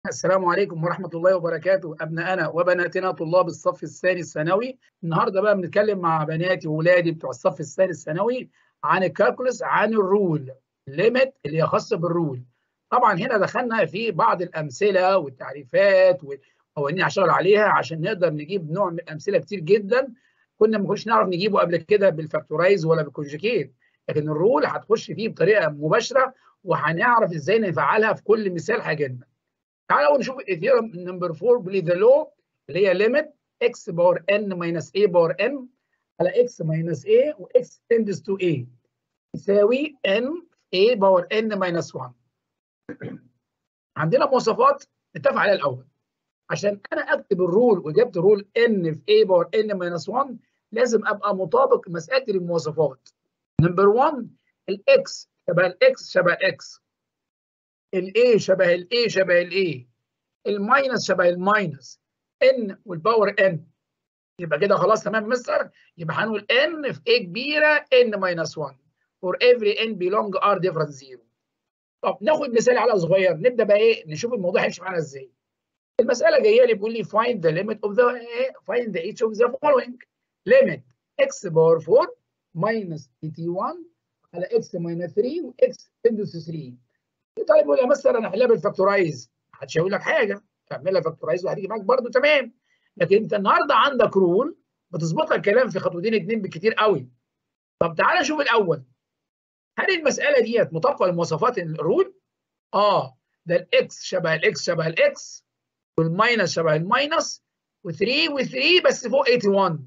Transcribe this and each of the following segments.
السلام عليكم ورحمة الله وبركاته أبنائنا وبناتنا طلاب الصف الثاني الثانوي النهاردة بقى بنتكلم مع بناتي وولادي بتوع الصف الثاني الثانوي عن الكالكولس عن الرول ليميت اللي هي خاصة بالرول طبعا هنا دخلنا في بعض الأمثلة والتعريفات وقوانين هشتغل عليها عشان نقدر نجيب نوع من الأمثلة كتير جدا كنا ما كناش نعرف نجيبه قبل كده بالفاكتورايز ولا بالكونجكيت لكن الرول هتخش فيه بطريقة مباشرة وهنعرف ازاي نفعلها في كل مثال هيجيلنا تعالوا نشوف الثيورم نمبر 4 بلي ذا لو اللي هي ليميت اكس باور ان ماينس اي باور ان على اكس ماينس اي واكس تندس تو اي يساوي ان اي باور ان ماينس 1 عندنا مواصفات نتفق عليها الاول عشان انا اكتب الرول وجبت رول ان في اي باور ان ماينس 1 لازم ابقى مطابق مساله المواصفات نمبر 1 الاكس شبه الاكس شبه الاكس الاي شبه الاي شبه الاي الماينس شبه الماينس ان والباور ان يبقى كده خلاص تمام مستر يبقى هنقول ان في a كبيره n ماينس 1 for every n belong r different 0 طب ناخد مثال على صغير نبدا بقى ايه نشوف الموضوع هيمشي معانا ازاي المساله جايه لي بيقول لي find the limit of the find the each of the following limit x باور 4 minus 81 على x minus 3 و x تندس 3 طيب يقول يا مستر انا احلها بالفاكتورايز محدش هيقول لك حاجه تعملها فاكتورايز وهتيجي معاك برده تمام لكن انت النهارده عندك رول بتظبط لك كلام في خطوتين اتنين بالكتير قوي طب تعالى نشوف الاول هل المساله ديت مطابقه لمواصفات الرول؟ اه ده الاكس شبه الاكس شبه الاكس والماينس شبه الماينس و3 و3 بس فوق 81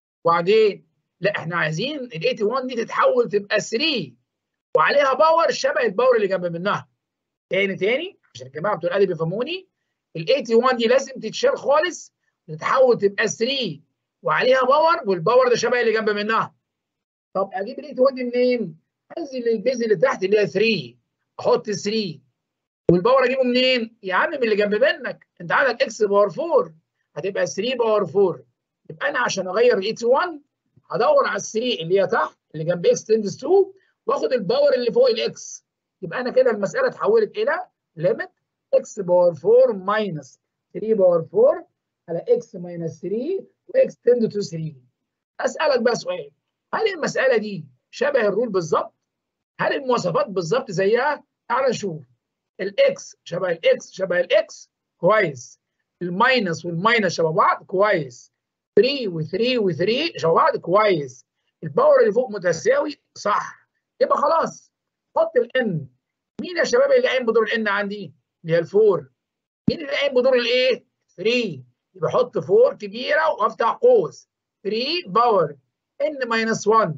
وبعدين لا احنا عايزين ال 81 دي تتحول تبقى 3 وعليها باور شبه الباور اللي جنب منها تاني تاني عشان الجماعه بتوع الادب يفهموني ال 81 دي لازم تتشال خالص تتحول تبقى 3 وعليها باور والباور ده شبه اللي جنب منها طب اجيب ال 81 دي منين؟ انزل البيز اللي تحت اللي هي 3 احط 3 والباور اجيبه منين؟ يا عم من اللي جنب منك انت عندك اكس باور 4 هتبقى 3 باور 4 يبقى انا عشان اغير ال 81 هدور على ال 3 اللي هي تحت اللي جنب اكس تندس 2 واخد الباور اللي فوق الاكس يبقى انا كده المساله اتحولت الى ليميت اكس باور 4 ماينس 3 باور 4 على اكس ماينس 3 واكس تند تو 3 اسالك بقى سؤال هل المساله دي شبه الرول بالظبط؟ هل المواصفات بالظبط زيها؟ تعال نشوف الاكس شبه الاكس شبه الاكس كويس الماينس والماينس شبه بعض كويس 3 و3 و3 شبه بعض كويس الباور اللي فوق متساوي صح يبقى خلاص حط الان مين يا شباب اللي قايم بدور الان عندي؟ اللي هي الفور مين اللي قايم بدور الايه؟ 3 يبقى احط 4 كبيره وافتح قوس 3 باور ان ماينس 1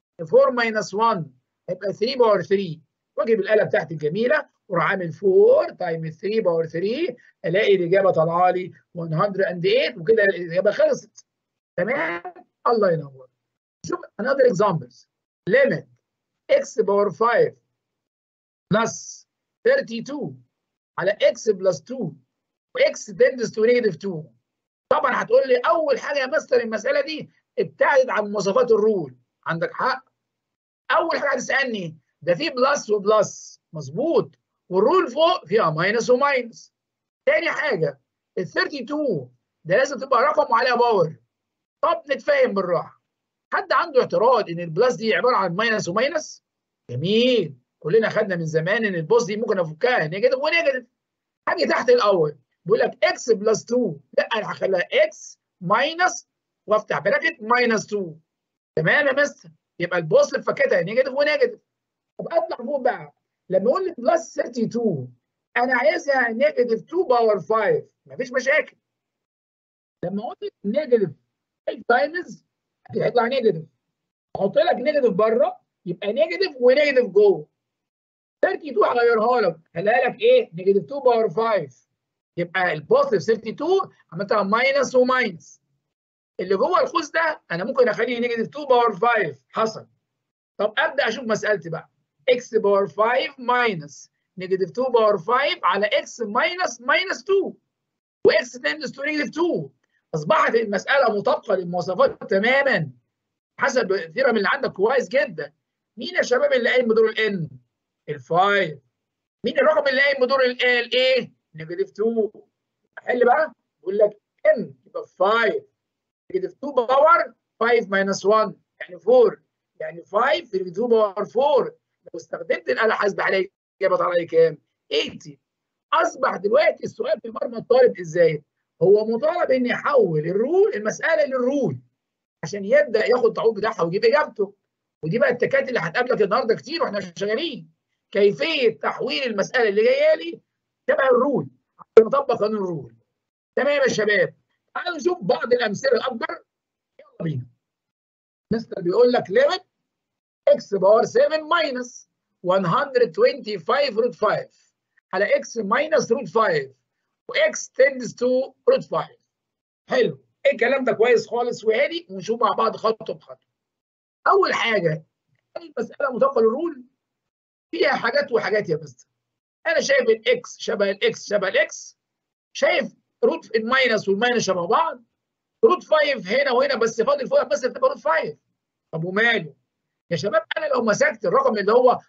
4 ماينس 1 هيبقى 3 باور 3 واجيب الاله بتاعتي الجميله واروح عامل 4 تايم 3 باور 3 الاقي الاجابه طالعه لي 108 وكده الاجابه خلصت تمام الله ينور شوف another examples limit x باور 5 بلس 32 على x بلس 2 واكس تندس تو نيجاتيف 2 طبعا هتقول لي اول حاجه يا مستر المساله دي ابتعد عن مواصفات الرول عندك حق اول حاجه هتسالني ده في بلس وبلس مظبوط والرول فوق فيها ماينس وماينس تاني حاجه ال 32 ده لازم تبقى رقم وعليها باور طب نتفاهم بالراحه حد عنده اعتراض ان البلس دي عباره عن ماينس وماينس جميل كلنا خدنا من زمان ان البوز دي ممكن افكها نيجاتيف ونيجاتيف حاجه تحت الاول بيقول لك اكس بلس 2 لا انا هخليها اكس ماينس وافتح براكت ماينس 2 تمام يا مستر يبقى البوزيتيف فكتها نيجاتيف ونيجاتيف طب اطلع فوق بقى لما يقول لي بلس 32 انا عايزها نيجاتيف 2 باور 5 مفيش مشاكل لما اقول لك نيجاتيف 5 تايمز هيطلع نيجاتيف احط لك نيجاتيف بره يبقى نيجاتيف ونيجاتيف جوه 32 هغيرها لك خليها لك ايه نيجاتيف 2 باور 5 يبقى البوزيتيف 32 عملتها ماينس وماينس اللي جوه القوس ده انا ممكن اخليه نيجاتيف 2 باور 5 حصل طب ابدا اشوف مسالتي بقى اكس باور 5 ماينس نيجاتيف 2 باور 5 على اكس ماينس ماينس 2 واكس تندس تو نيجاتيف 2 اصبحت المساله مطابقه للمواصفات تماما حسب الثيرم اللي عندك كويس جدا مين يا شباب اللي قايم بدور الان؟ ال5 مين الرقم اللي قايم بدور الايه؟ نيجاتيف 2 احل بقى بقول لك ان يبقى 5 نيجاتيف 2 باور 5 ماينس 1 يعني 4 يعني 5 في 2 باور 4 لو استخدمت الاله حاسبه عليا الاجابه طالعه لي كام؟ 80 اصبح دلوقتي السؤال في مرمى الطالب ازاي؟ هو مطالب ان يحول الرول المساله للرول عشان يبدا ياخد التعويض بتاعها ويجيب اجابته ودي بقى التكات اللي هتقابلك النهارده كتير واحنا شغالين كيفيه تحويل المساله اللي جايه لي شبه الرول عشان نطبق قانون الرول تمام يا شباب تعالوا نشوف بعض الامثله الاكبر يلا بينا مستر بيقول لك ليميت اكس باور 7 ماينس 125 روت 5 على اكس ماينس روت 5 واكس تندز تو روت 5 حلو ايه الكلام ده كويس خالص وهادي ونشوف مع بعض خطوه بخطوه اول حاجه المساله مطابقه للرول فيها حاجات وحاجات يا مستر انا شايف الاكس شبه الاكس شبه الاكس شايف روت الماينس والماينس شبه بعض روت 5 هنا وهنا بس فاضل فوق بس تبقى روت 5 طب وماله يا شباب انا لو مسكت الرقم اللي هو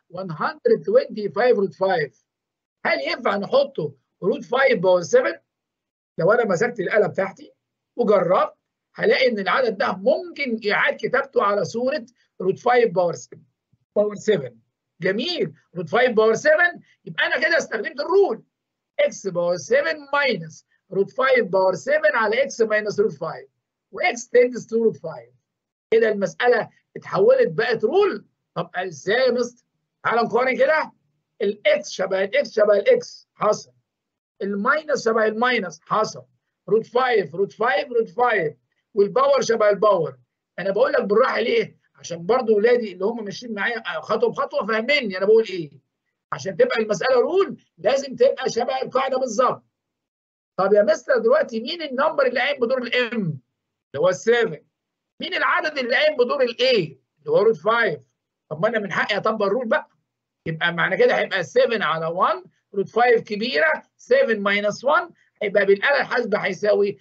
125 روت 5 هل ينفع نحطه روت 5 باور 7 لو انا مسكت الاله بتاعتي وجربت هلاقي ان العدد ده ممكن اعاده كتابته على صوره روت 5 باور 7 باور 7 جميل روت 5 باور 7 يبقى انا كده استخدمت الرول اكس باور 7 ماينس روت 5 باور 7 على اكس ماينس روت 5 واكس تندس تو روت 5 كده المساله اتحولت بقت رول طب ازاي يا مستر؟ تعالى نقارن كده الاكس شبه الاكس شبه الاكس حصل الماينس شبه الماينس حصل روت 5 روت 5 روت 5 والباور شبه الباور انا بقول لك بالراحه ليه؟ عشان برضو ولادي اللي هم ماشيين معايا خطوه بخطوه فاهميني انا بقول ايه عشان تبقى المساله رول لازم تبقى شبه القاعده بالظبط طب يا مستر دلوقتي مين النمبر اللي قايم بدور الام اللي هو ال7 مين العدد اللي قايم بدور الاي اللي هو روت 5 طب ما انا من حقي اطبق الرول بقى يبقى معنى كده هيبقى 7 على 1 روت 5 كبيره 7 ماينس 1 هيبقى بالاله الحاسبه هيساوي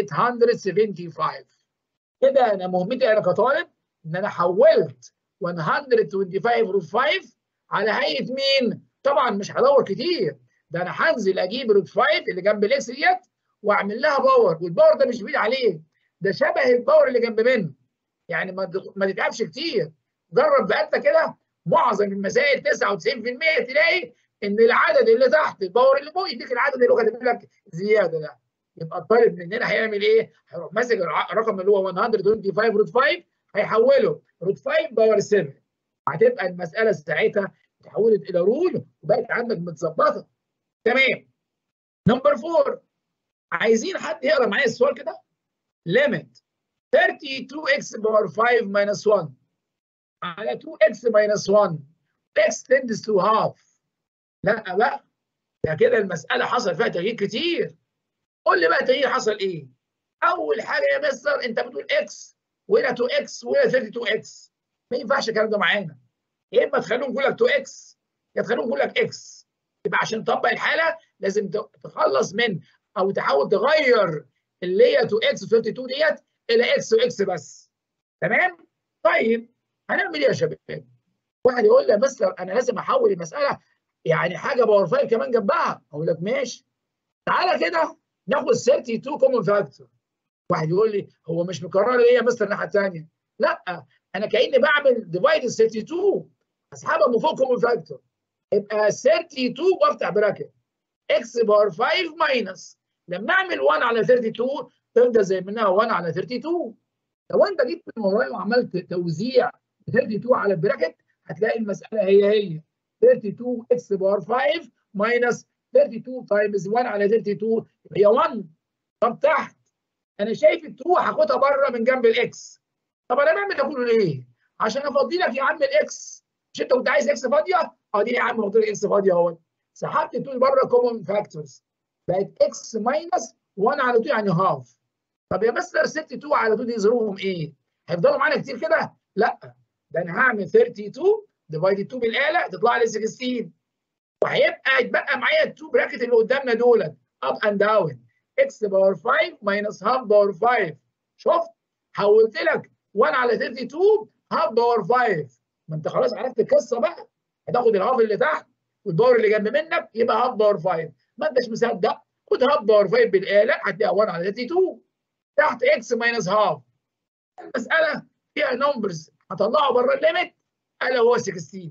875 كده انا مهمتي انا كطالب ان انا حولت 125 روت 5 على هيئه مين؟ طبعا مش هدور كتير ده انا هنزل اجيب روت 5 اللي جنب الاكس ديت واعمل لها باور والباور ده مش بعيد عليه ده شبه الباور اللي جنب منه يعني ما ما تتعبش كتير جرب بقى كده معظم المسائل 99% تلاقي ان العدد اللي تحت الباور اللي فوق يديك العدد اللي هو كاتب لك زياده ده يبقى الطالب مننا هيعمل ايه؟ هيروح ماسك الرقم اللي هو 125 روت 5 هيحوله روت 5 باور 7 هتبقى المساله ساعتها اتحولت الى رول وبقت عندك متظبطه تمام نمبر 4 عايزين حد يقرا معايا السؤال كده ليميت 32x باور 5 minus 1 على 2x minus 1 x tends to half لا بقى ده كده المساله حصل فيها تغيير كتير قول لي بقى التغيير حصل ايه اول حاجه يا مستر انت بتقول x وهنا 2x وهنا 32x ما ينفعش الكلام ده معانا يا اما تخليهم يقول لك 2x يا تخليهم يقول لك x يبقى عشان تطبق الحاله لازم تخلص من او تحاول تغير اللي هي 2x و32 ديت الى x واكس بس تمام طيب هنعمل ايه يا شباب واحد يقول لي يا مستر انا لازم احول المساله يعني حاجه باور 5 كمان جنبها اقول لك ماشي تعالى كده ناخد 32 كومن فاكتور واحد يقول لي هو مش مكرر ليه يا مستر الناحيه الثانيه لا انا كاني بعمل ديفايد 32 اسحبها من فوق كومن فاكتور يبقى 32 وافتح براكت اكس باور 5 ماينس لما اعمل 1 على 32 تفضل زي منها 1 على 32 لو انت جيت من ورايا وعملت توزيع 32 على البراكت هتلاقي المساله هي هي 32 اكس باور 5 ماينس 32 تايمز 1 على 32 هي 1 طب تحت انا شايف ال 2 هاخدها بره من جنب الاكس طب انا بعمل ده كله ليه؟ عشان افضي لك يا عم الاكس مش انت كنت عايز اكس فاضيه؟ اه دي يا عم فاضي اكس فاضيه اهو سحبت 2 بره كومن فاكتورز بقت اكس ماينس 1 على 2 يعني هاف طب يا مستر 62 على 2 دي ظروفهم ايه؟ هيفضلوا معانا كتير كده؟ لا ده انا هعمل 32 ديفايد 2 بالاله تطلع لي 16 وهيبقى يتبقى معايا التو براكت اللي قدامنا دولت اب اند داون اكس باور 5 ماينس هاف باور 5 شفت؟ حولت لك 1 على 32 هاف باور 5 ما انت خلاص عرفت القصه بقى هتاخد الهاف اللي تحت والباور اللي جنب منك يبقى هاف باور 5 ما انتش مصدق خد هاف باور 5 بالاله هتلاقيها 1 على 32 تحت اكس ماينس هاف المساله فيها نمبرز هطلعه بره الليميت الا هو 16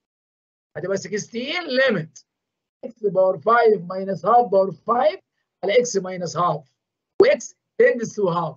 هتبقى 16 ليميت اكس باور 5 ماينس هاف باور 5 على اكس ماينس هاف واكس تندس تو هاف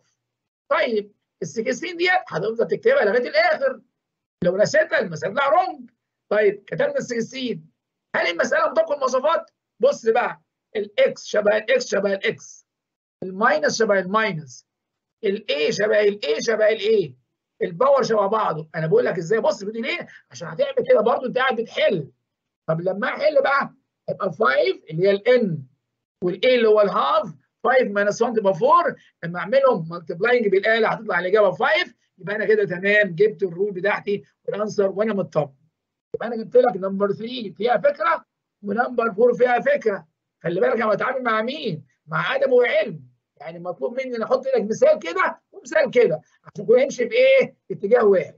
طيب ال 16 ديت هتفضل تكتبها لغايه الاخر لو نسيتها المساله لا رونج طيب كتبنا ال 16 هل المساله مطابقه المواصفات؟ بص بقى الاكس شبه الاكس شبه الاكس الماينس شبه الماينس الاي شبه الاي شبه الاي الباور شبه بعضه انا بقول لك ازاي بص بدي ليه عشان هتعمل كده برضه انت قاعد بتحل طب لما احل بقى هيبقى 5 اللي هي الان والاي اللي هو الهاف 5 ماينس 1 تبقى 4 لما اعملهم مالتبلاينج بالاله هتطلع الاجابه 5 يبقى انا كده تمام جبت الرول بتاعتي والانسر وانا مطمن يبقى انا جبت لك نمبر 3 فيها فكره ونمبر 4 فيها فكره خلي بالك انا بتعامل مع مين؟ مع ادب وعلم يعني مطلوب مني ان احط لك مثال كده ومثال كده عشان كنا نمشي في ايه؟ في اتجاه واحد.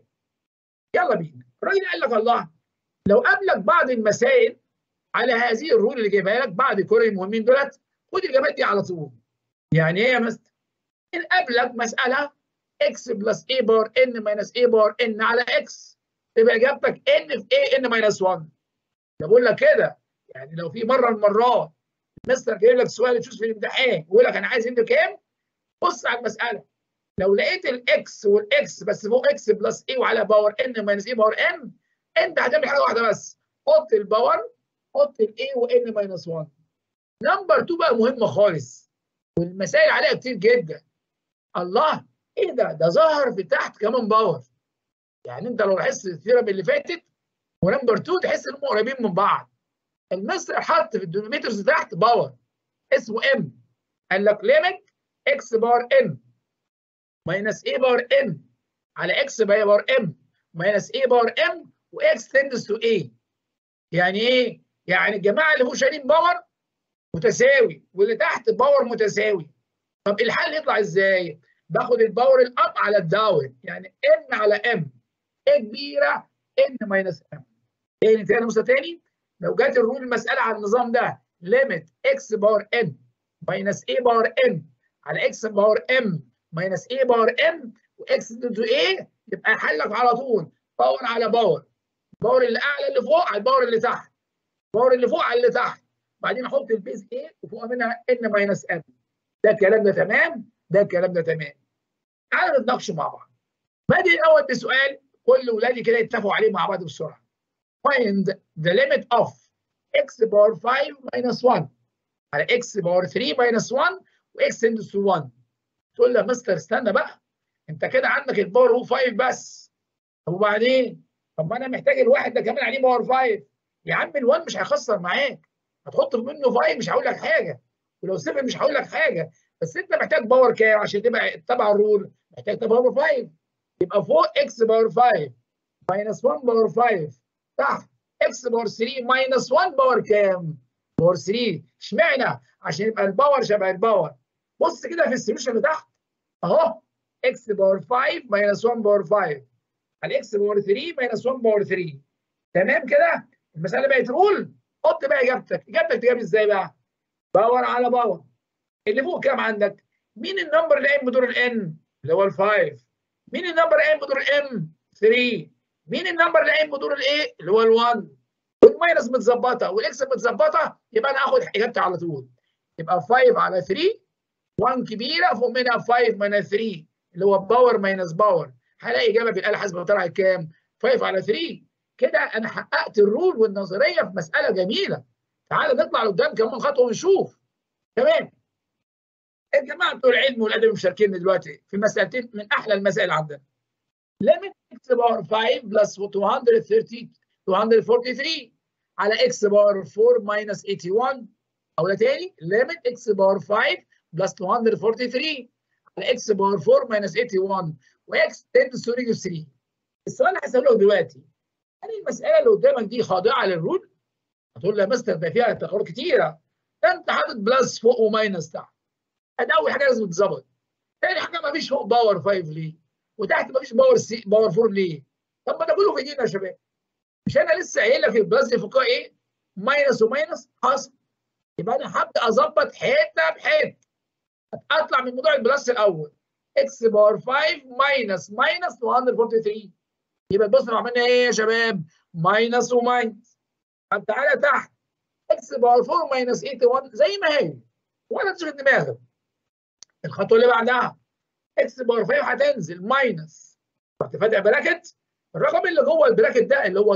يلا بينا. الراجل قال لك الله لو قابلك بعض المسائل على هذه الرول اللي جايبها لك بعد كل المهمين دولت خد الاجابات دي على طول. يعني ايه يا مستر؟ ان قابلك مساله x بلس a باور n ماينس a باور n على x تبقى اجابتك n في a n ماينس 1. ده بقول لك كده يعني لو في مره من المرات مستر جايب لك سؤال تشوف في الامتحان ويقول لك انا عايز انت كام؟ بص على المساله لو لقيت الاكس والاكس بس فوق اكس بلس اي وعلى باور ان ماينس اي باور ان انت هتعمل حاجه واحده بس حط الباور حط الاي وان ماينس 1 نمبر 2 بقى مهمه خالص والمسائل عليها كتير جدا الله ايه ده ده ظهر في تحت كمان باور يعني انت لو لاحظت الثيرم اللي فاتت ونمبر 2 تحس انهم قريبين من بعض المستر حط في الدينوميترز تحت باور اسمه ام قال لك ليميت اكس باور ان ماينس اي باور ان على اكس باور ام ماينس اي باور ام واكس تندس تو اي يعني ايه؟ يعني الجماعه اللي فوق شايلين باور متساوي واللي تحت باور متساوي طب الحل يطلع ازاي؟ باخد الباور الاب على الداون يعني ان على ام ايه كبيره ان ماينس ام تاني تاني نص تاني لو جت الرول المساله على النظام ده ليميت اكس باور ان ماينس اي باور ان على اكس باور ام ماينس اي باور ام واكس تو اي يبقى حلك على طول باور على باور الباور اللي اعلى اللي فوق على الباور اللي تحت الباور اللي فوق على اللي تحت بعدين احط البيز ايه وفوق منها ان ماينس ام ده الكلام ده تمام ده الكلام ده تمام تعالوا نتناقش مع بعض بادئ الاول بسؤال كل ولادي كده يتفقوا عليه مع بعض بسرعه find the limit of x باور 5 minus 1 على x باور 3 minus 1 و x tends to 1 تقول له يا مستر استنى بقى انت كده عندك الباور هو 5 بس طب وبعدين طب ما انا محتاج الواحد ده كمان عليه باور 5 يا عم ال1 مش هيخسر معاك هتحط منه 5 مش هقول لك حاجه ولو 7 مش هقول لك حاجه بس انت محتاج باور كام عشان تبقى تبع الرول محتاج باور 5 يبقى فوق اكس باور 5 ماينس 1 باور 5 تحت اكس باور 3 ماينس 1 باور كام؟ باور 3 اشمعنى؟ عشان يبقى الباور شبه الباور بص كده في السوليوشن اللي تحت اهو اكس باور 5 ماينس 1 باور 5 على اكس باور 3 ماينس 1 باور 3 تمام كده؟ المساله بقت رول حط بقى اجابتك اجابتك تجيب ازاي بقى؟ باور على باور اللي فوق كام عندك؟ مين النمبر اللي قايم بدور الان؟ اللي هو ال5 مين النمبر اللي قايم بدور الام؟ 3 مين النمبر اللي قايم بدور الايه؟ اللي هو ال1 والماينس متظبطه والاكس متظبطه يبقى انا اخد اجابتي على طول يبقى 5 على 3 1 كبيره فوق منها 5 ماينس 3 اللي هو باور ماينس باور هلاقي اجابه بالاله الحاسبه طلعت كام؟ 5 على 3 كده انا حققت الرول والنظريه في مساله جميله تعال نطلع لقدام كمان خطوه ونشوف تمام الجماعه بتوع العلم والادب مشاركين دلوقتي في مسالتين من احلى المسائل عندنا ليميت اكس باور 5 بلس 230 243 على اكس باور 4 ماينس 81 او تاني ليميت اكس باور 5 بلس 243 على اكس باور 4 ماينس 81 واكس تندس تو نيجاتيف 3 السؤال اللي هسأله لك دلوقتي هل المساله اللي قدامك دي خاضعه للرول؟ هتقول لي يا مستر ده فيها تقارير كتيره ده انت حاطط بلس فوق وماينس تحت ادي اول حاجه لازم تتظبط تاني حاجه ما فيش فوق باور 5 ليه؟ وتحت ما فيش باور سي باور 4 ليه؟ طب ما ده كله في ايدينا يا شباب مش انا لسه قايل لك البلس دي فوقها ايه؟ ماينس وماينس حاصل يبقى انا هبدا اظبط حته بحته اطلع من موضوع البلس الاول اكس باور 5 ماينس ماينس 243 يبقى بص لو عملنا ايه يا شباب ماينس وماينس طب تعالى تحت اكس باور 4 ماينس 81 زي ما هي ولا تشغل دماغك الخطوه اللي بعدها اكس باور 5 هتنزل ماينس رحت فاتح براكت الرقم اللي جوه البراكت ده اللي هو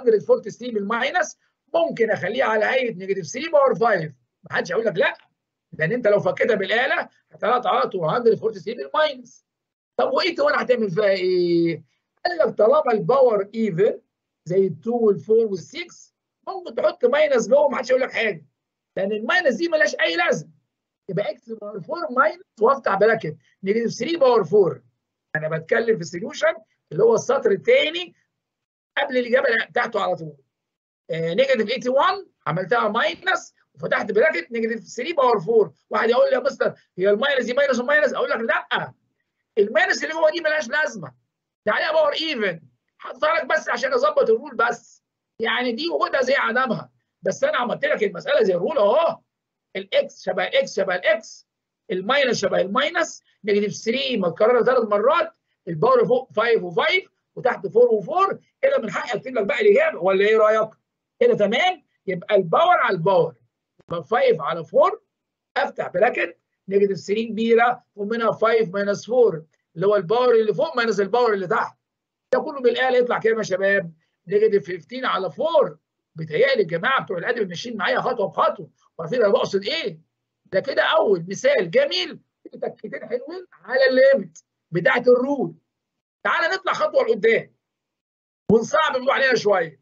243 بالماينس ممكن اخليه على هيئه نيجاتيف 3 باور 5 ما حدش هيقول لك لا لان انت لو فكيتها بالاله هتطلع على 243 بالماينس طب وايه 1 هتعمل فيها ايه؟ قال لك طالما الباور ايفن زي ال 2 وال 4 وال 6 ممكن تحط ماينس جوه ما حدش يقول لك حاجه لان الماينس دي مالهاش اي لازمه يبقى اكس باور 4 ماينس وافتح براكت نيجاتيف 3 باور 4 انا بتكلم في السوليوشن اللي هو السطر الثاني قبل الاجابه بتاعته على طول نيجاتيف 81 عملتها ماينس وفتحت براكت نيجاتيف 3 باور 4 واحد يقول لي يا مستر هي الماينس دي ماينس وماينس اقول لك لا الماينس اللي جوه دي مالهاش لازمه ده عليها باور ايفن حطها لك بس عشان اظبط الرول بس يعني دي وجودها زي عدمها بس انا عملت لك المساله زي الرول اهو الاكس شبه الاكس شبه الاكس الماينس شبه الماينس نيجاتيف 3 متكرره ثلاث مرات الباور فوق 5 و5 وتحت 4 و4 كده من حقي اكتب لك بقى الاجابه ولا ايه رايك؟ كده تمام يبقى الباور على الباور يبقى 5 على 4 افتح براكت نيجاتيف 3 كبيره ومنها 5 ماينس 4 اللي هو الباور اللي فوق ماينس الباور اللي تحت ده كله بالاله يطلع كام يا شباب؟ نيجاتيف 15 على 4 بيتهيألي الجماعه بتوع الادب ماشيين معايا خطوه بخطوه وعارفين انا بقصد ايه؟ ده كده اول مثال جميل تكتين حلوين على الليمت بتاعت الرول تعالى نطلع خطوه لقدام ونصعب الموضوع علينا شويه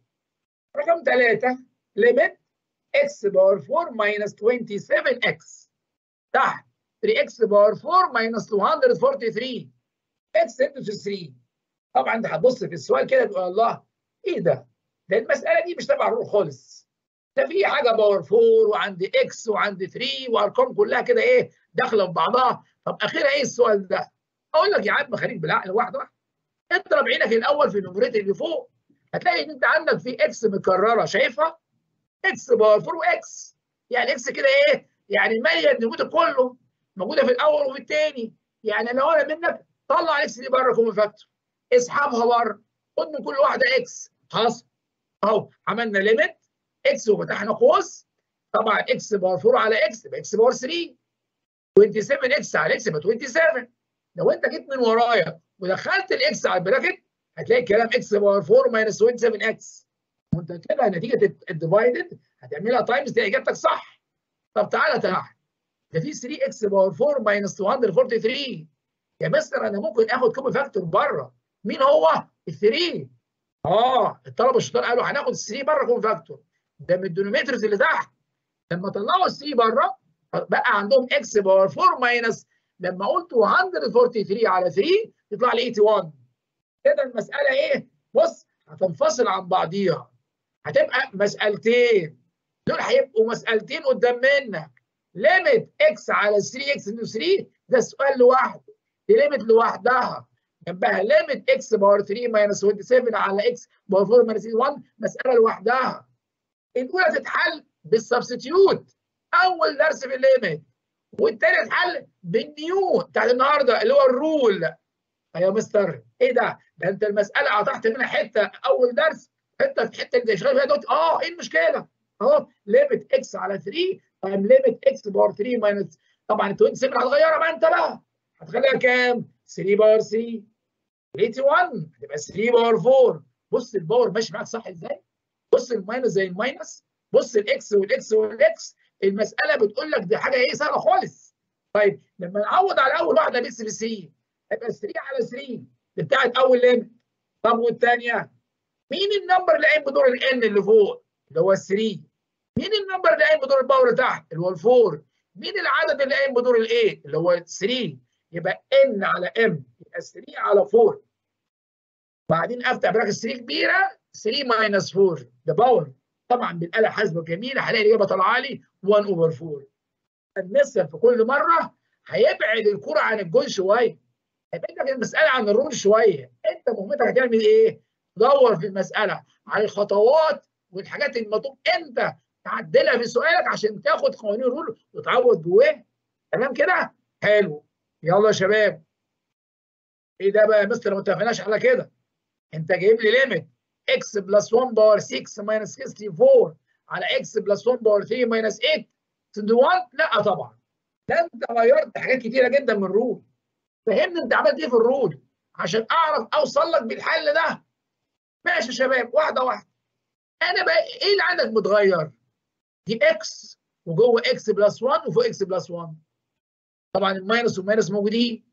رقم ثلاثه ليميت اكس باور 4 ماينس 27 اكس تحت 3 اكس باور 4 ماينس 243 اكس انتو 3 طبعا انت هتبص في السؤال كده تقول الله ايه ده؟ ده المساله دي مش تبع الرول خالص ده في حاجه باور 4 وعندي اكس وعندي 3 وارقام كلها كده ايه داخله في بعضها طب اخرها ايه السؤال ده؟ اقول لك يا عم خليك بالعقل واحده واحده اضرب عينك الاول في النمرات اللي فوق هتلاقي ان انت عندك في اكس مكرره شايفها؟ اكس باور 4 واكس يعني اكس كده ايه؟ يعني ماليه النموذج كله موجوده في الاول وفي الثاني يعني لو انا منك طلع الاكس دي بره كومن فاكتور اسحبها بره خد من كل واحده اكس خلاص اهو عملنا ليميت اكس وفتحنا قوس طبعا اكس باور 4 على اكس يبقى اكس باور 3 27 اكس على اكس يبقى 27 لو انت جيت من ورايا ودخلت الاكس على البراكت هتلاقي الكلام اكس باور 4 ماينس 27 اكس وانت كده نتيجه الديفايدد هتعملها تايمز تلاقي اجابتك صح طب تعالى تحت ده في 3 اكس باور 4 ماينس 243 يا مستر انا ممكن اخد كومن فاكتور بره مين هو؟ ال 3 اه الطلبه الشطار قالوا هناخد ال 3 بره كومن فاكتور ده من الدينوميترز اللي تحت لما طلعوا ال 3 بره بقى عندهم اكس باور 4 ماينس لما قلت 143 على 3 يطلع لي 81 كده المساله ايه؟ بص هتنفصل عن بعضيها هتبقى مسالتين دول هيبقوا مسالتين قدام منك ليميت اكس على 3 اكس انتو 3 ده سؤال لوحده دي ليميت لوحدها جنبها ليميت اكس باور 3 ماينس 27 على اكس باور 4 ماينس 1 مساله لوحدها الاولى تتحل بالسبستيوت اول درس في الليميت والتاني تتحل بالنيو بتاعت النهارده اللي هو الرول ايوه مستر ايه ده؟ ده انت المساله قطعت منها حته اول درس حته الحته اللي شغال فيها دوت اه ايه المشكله؟ اهو ليميت اكس على 3 تايم ليميت اكس باور 3 ماينس طبعا ال 27 هتغيرها بقى انت بقى هتخليها كام؟ 3 باور 3 81 هتبقى 3 باور 4 بص الباور ماشي معاك صح ازاي؟ بص الماينس زي الماينس بص الاكس والاكس والاكس المساله بتقول لك دي حاجه ايه سهله خالص طيب لما نعوض على اول واحده بس ب 3 هيبقى 3 على 3 دي بتاعت اول ليميت طب والثانيه مين النمبر اللي قايم بدور الان اللي فوق اللي هو ال 3 مين النمبر اللي قايم بدور الباور اللي تحت اللي هو الفور مين العدد اللي قايم بدور الايه اللي هو 3 يبقى ان على ام يبقى 3 على 4 بعدين افتح براكت 3 كبيره 3 ماينس 4 ده باور طبعا بالاله حاسبه جميله هلاقي الاجابه طالعه لي 1 اوفر 4 المثل في كل مره هيبعد الكره عن الجول شويه هيبعد لك المساله عن الرول شويه انت مهمتك هتعمل ايه؟ تدور في المساله على الخطوات والحاجات المطلوب انت تعدلها في سؤالك عشان تاخد قوانين الرول وتعوض جواه تمام كده حلو يلا يا شباب ايه ده بقى يا مستر ما اتفقناش على كده انت جايب لي ليميت اكس بلس 1 باور 6 ماينس 64 على اكس بلس 1 باور 3 ماينس 8 to 1 لا طبعا ده انت غيرت حاجات كتيره جدا من الرول فهمني انت عملت ايه في الرول عشان اعرف اوصل لك بالحل ده ماشي يا شباب واحده واحده انا بقى ايه اللي عندك متغير دي اكس وجوه اكس بلس 1 وفوق اكس بلس 1 طبعا الماينس والماينس موجودين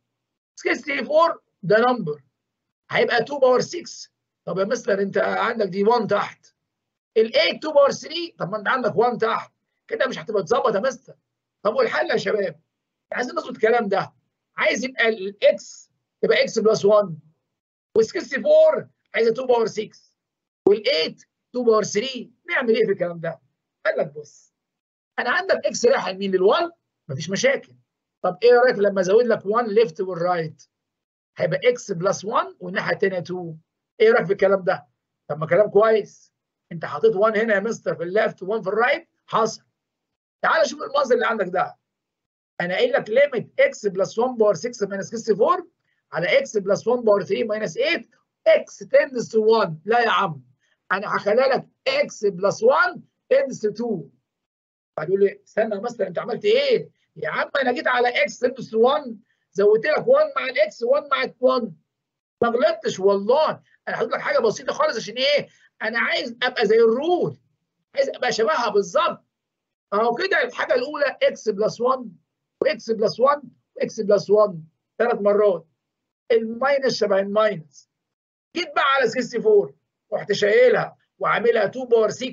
64 ده نمبر هيبقى 2 باور 6 طب يا مستر انت عندك دي 1 تحت ال 8 2 باور 3 طب ما انت عندك 1 تحت كده مش هتبقى تظبط يا مستر طب والحل يا شباب عايزين نظبط الكلام ده عايز يبقى الاكس تبقى اكس بلس 1 وال 64 عايزه 2 باور 6 وال 8 2 باور 3 نعمل ايه في الكلام ده؟ قال لك بص انا عندك اكس رايح يمين لل1 مفيش مشاكل طب ايه رايك لما ازود لك 1 ليفت والرايت هيبقى اكس بلس 1 والناحيه الثانيه 2 ايه رايك في الكلام ده؟ طب ما كلام كويس انت حطيت 1 هنا يا مستر في الليفت و1 في الرايت حصل تعال شوف المنظر اللي عندك ده انا قايل لك ليميت اكس بلس 1 باور 6 ماينس 64 على اكس بلس 1 باور 3 ماينس 8 اكس تندس تو 1 لا يا عم انا هخليها لك اكس بلس 1 تندس تو 2 هتقول لي استنى يا مستر انت عملت ايه؟ يا عم انا جيت على اكس تندس تو 1 زودت لك 1 مع الاكس 1 مع 1 ما غلطتش والله انا هقول لك حاجه بسيطه خالص عشان ايه؟ انا عايز ابقى زي الرول عايز ابقى شبهها بالظبط اهو كده الحاجه الاولى اكس بلس 1 واكس بلس 1 واكس بلس 1 ثلاث مرات الماينس شبه الماينس جيت بقى على 64 رحت شايلها وعاملها 2 باور 6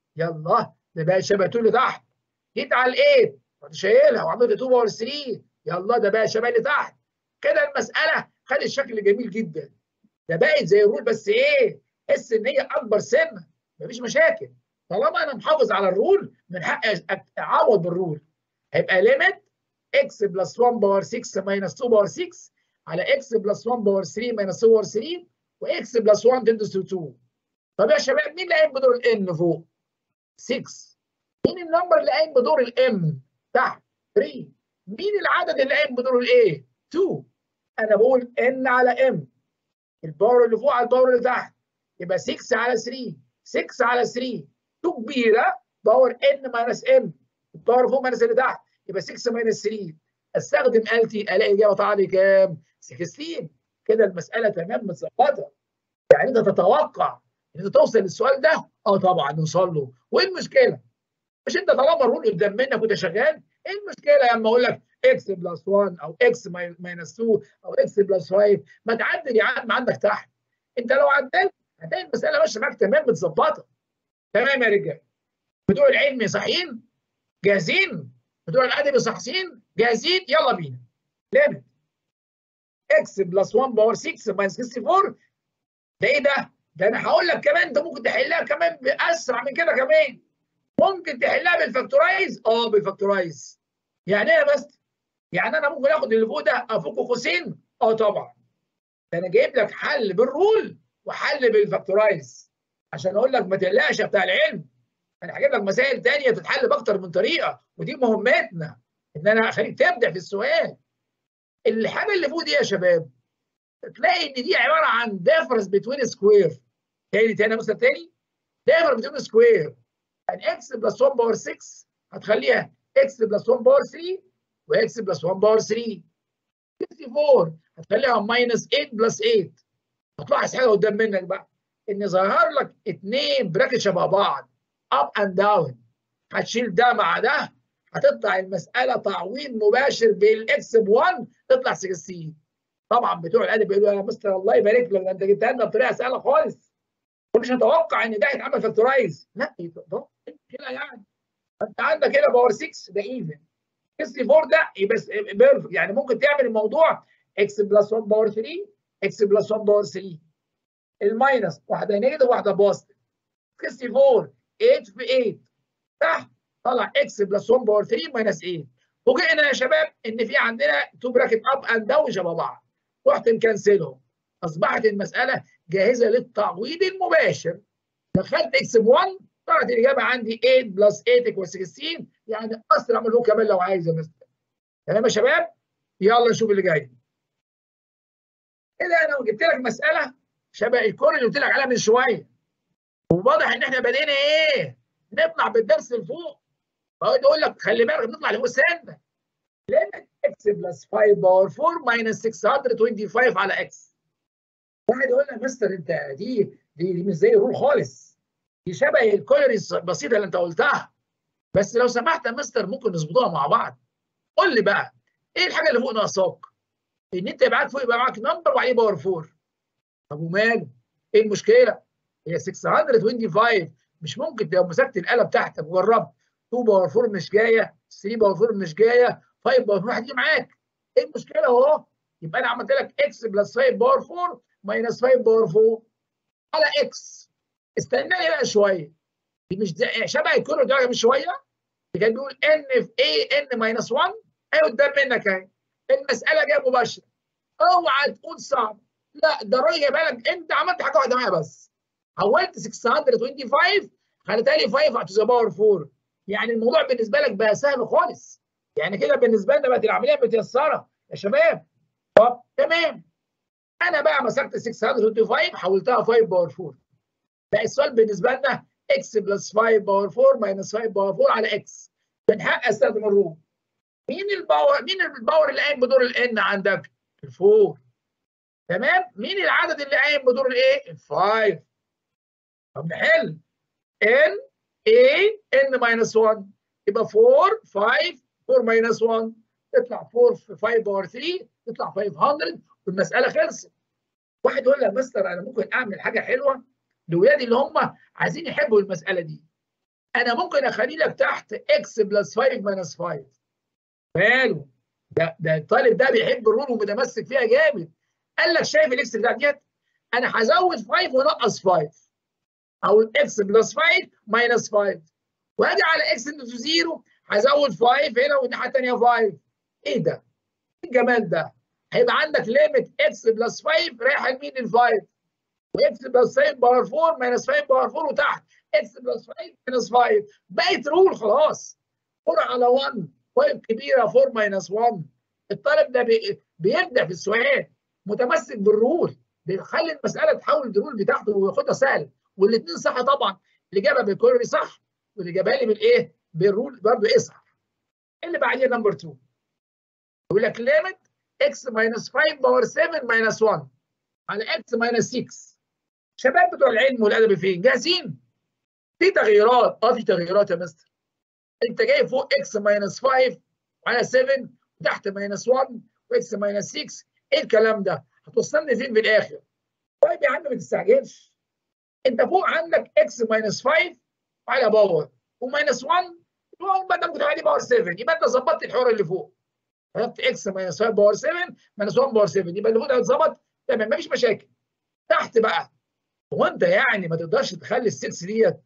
يلا ده بقى شبه 2 اللي تحت جيت على ال8 رحت شايلها وعملت 2 باور 3 يلا ده بقى شبه اللي تحت كده المساله خدت شكل جميل جدا ده بقت زي الرول بس ايه حس ان هي اكبر سنه مفيش مشاكل طالما انا محافظ على الرول من حقي اعوض بالرول هيبقى ليميت اكس بلس 1 باور 6 ماينس 2 باور 6 على اكس بلس 1 باور 3 ماينس 2 باور 3 واكس بلس 1 تندس تو 2 طب يا شباب مين اللي قايم بدور الان فوق؟ 6 مين النمبر اللي قايم بدور الام تحت؟ 3 مين العدد اللي قايم بدور الايه؟ 2 انا بقول ان على ام الباور اللي فوق على الباور اللي تحت يبقى 6 على 3 6 على 3 2 كبيره باور ان ماينس ام الباور فوق ماينس اللي تحت يبقى 6 ماينس 3 استخدم آلتي الاقي الاجابه طالعه لي كام؟ 16 كده المساله تمام متظبطه يعني انت تتوقع ان انت توصل للسؤال ده؟ اه طبعا نوصل له وايه المشكله؟ مش انت طالما الرول قدام منك وانت شغال ايه المشكله لما اقول لك اكس بلس 1 او اكس ماينس 2 او اكس بلس 5 ما تعدل يا عم عندك تحت انت لو عدلت هتلاقي المساله ماشيه معاك تمام متظبطه تمام يا رجاله بتوع العلم صحيين جاهزين بتوع الادبي صحيين جاهزين يلا بينا ليميت اكس بلس 1 باور 6 ماينس 64 ده ايه ده؟ ده انا هقول لك كمان انت ممكن تحلها كمان باسرع من كده كمان ممكن تحلها بالفاكتورايز اه بالفاكتورايز يعني ايه بس يعني انا ممكن اخد اللي فوق ده افوقه قوسين اه طبعا ده انا جايب لك حل بالرول وحل بالفاكتورايز عشان اقول لك ما تقلقش يا بتاع العلم انا هجيب لك مسائل ثانيه تتحل باكتر من طريقه ودي مهمتنا ان انا اخليك تبدع في السؤال الحاجه اللي فوق دي يا شباب تلاقي ان دي عباره عن ديفرنس بتوين سكوير تاني تاني مثلا تاني ديفرنس بتوين سكوير يعني اكس بلس 1 باور 6 هتخليها اكس بلس 1 باور 3 واكس بلس 1 باور 3 64 هتخليها ماينس 8 بلس 8 هتلاحظ حاجه قدام منك بقى ان ظهر لك اثنين براكت شبه بعض اب اند داون هتشيل ده مع ده هتطلع المساله تعويض مباشر بالاكس ب 1 تطلع 16 طبعا بتوع الادب يقولوا يا مستر الله يبارك لك انت جبتها لنا بطريقه سهله خالص ومش هتوقع ان ده هيتعمل فاكتورايز لا ده كده يعني انت عندك هنا باور 6 ده ايفن 64 ده يبقى بيرفكت يعني ممكن تعمل الموضوع اكس بلس 1 باور 3 اكس بلس 1 باور 3 الماينس واحده نيجاتيف واحده بوزيتيف 64 8 في 8 تحت طلع اكس بلس 1 باور 3 ماينس 8 فوجئنا يا شباب ان في عندنا تو براكت اب اند داون شبه بعض رحت مكنسلهم اصبحت المساله جاهزه للتعويض المباشر دخلت اكس ب 1 طلعت الاجابه عندي 8 بلس 8 ايكوال 16 يعني اسرع من هو كمان لو عايز يا مستر تمام يا شباب يلا نشوف اللي جاي كده انا جبت لك مساله شبه الكور اللي قلت لك عليها من شويه وواضح ان احنا بدينا ايه نطلع بالدرس لفوق بقعد اقول لك خلي بالك نطلع لفوق سنه لان اكس بلس 5 باور 4 ماينس 625 على اكس واحد يقول لك مستر انت دي دي, دي مش زي الرول خالص دي شبه الكولريز البسيطه اللي انت قلتها بس لو سمحت يا مستر ممكن نظبطوها مع بعض قول لي بقى ايه الحاجه اللي فوق ناقصاك؟ ان انت يبقى معاك فوق يبقى معاك نمبر وعليه باور 4 طب وماله؟ ايه المشكله؟ هي 625 مش ممكن لو مسكت الاله بتاعتك وجربت 2 باور 4 مش جايه 3 باور 4 مش جايه 5 باور 4 هتيجي معاك ايه المشكله اهو يبقى انا عملت لك اكس بلس 5 باور 4 ماينس 5 باور 4 على اكس استناني بقى شويه دي مش شبه الكره دي مش شويه اللي كان بيقول ان في اي ان ماينس 1 اهي قدام منك اهي المساله جايه مباشره اوعى تقول صعب لا ده الراجل جايبها لك انت عملت حاجه واحده معايا بس حولت 625 خليتها لي 5 تو ذا باور 4 يعني الموضوع بالنسبه لك بقى سهل خالص يعني كده بالنسبه لنا بقت العمليه متيسره يا شباب طب تمام انا بقى مسكت 625 حولتها 5 باور 4 بقى السؤال بالنسبه لنا اكس بلس 5 باور 4 ماينس 5 باور 4 على اكس من حق استخدم الرول مين الباور مين الباور اللي قايم بدور الان عندك؟ الفور تمام؟ مين العدد اللي قايم بدور الايه؟ الفايف طب نحل ان اي ان ماينس 1 يبقى 4 5 4 ماينس 1 تطلع 4 في 5 باور 3 تطلع 500 والمساله خلصت واحد يقول لك مستر انا ممكن اعمل حاجه حلوه لاولادي اللي هم عايزين يحبوا المساله دي انا ممكن اخلي لك تحت اكس بلس 5 ماينس 5 ماله ده ده الطالب ده بيحب الرول ومتمسك فيها جامد قال لك شايف الاكس بتاع ديت انا هزود 5 ونقص 5 او الاكس بلس 5 ماينس 5 واجي على اكس انتو 0 هزود 5 هنا والناحيه الثانيه 5 ايه ده؟ ايه الجمال ده؟ هيبقى عندك ليميت اكس بلس 5 رايحه لمين ال 5 واكس بلس 5 باور 4 ماينس 5 باور 4 وتحت اكس بلس 5 ماينس 5 بقت رول خلاص 4 على 1 5 كبيره 4 ماينس 1 الطالب ده بي... بيبدع في السؤال متمسك بالرول بيخلي المساله تحول الرول بتاعته وياخدها سهل والاثنين صح طبعا اللي جابها بالكوري صح واللي جابها لي بالايه؟ بالرول برضه ايه صح اللي بعديها نمبر 2 يقول لك ليميت اكس ماينس 5 باور 7 ماينس 1 على اكس ماينس 6 شباب بتوع العلم والادب فين؟ جاهزين؟ في تغييرات اه في تغييرات يا مستر انت جاي فوق اكس ماينس 5 على 7 وتحت ماينس 1 واكس ماينس 6 ايه الكلام ده؟ هتوصلني فين في الاخر؟ طيب يا عم ما تستعجلش انت فوق عندك اكس ماينس 5 على باور وماينس 1 يبقى ده ممكن تعمل باور 7 يبقى انت ظبطت الحوار اللي فوق عرفت اكس ماينس 5 باور 7 ماينس 1 باور 7 يبقى اللي فوق ده اتظبط تمام مفيش مشاكل تحت بقى هو انت يعني ما تقدرش تخلي ال 6 ديت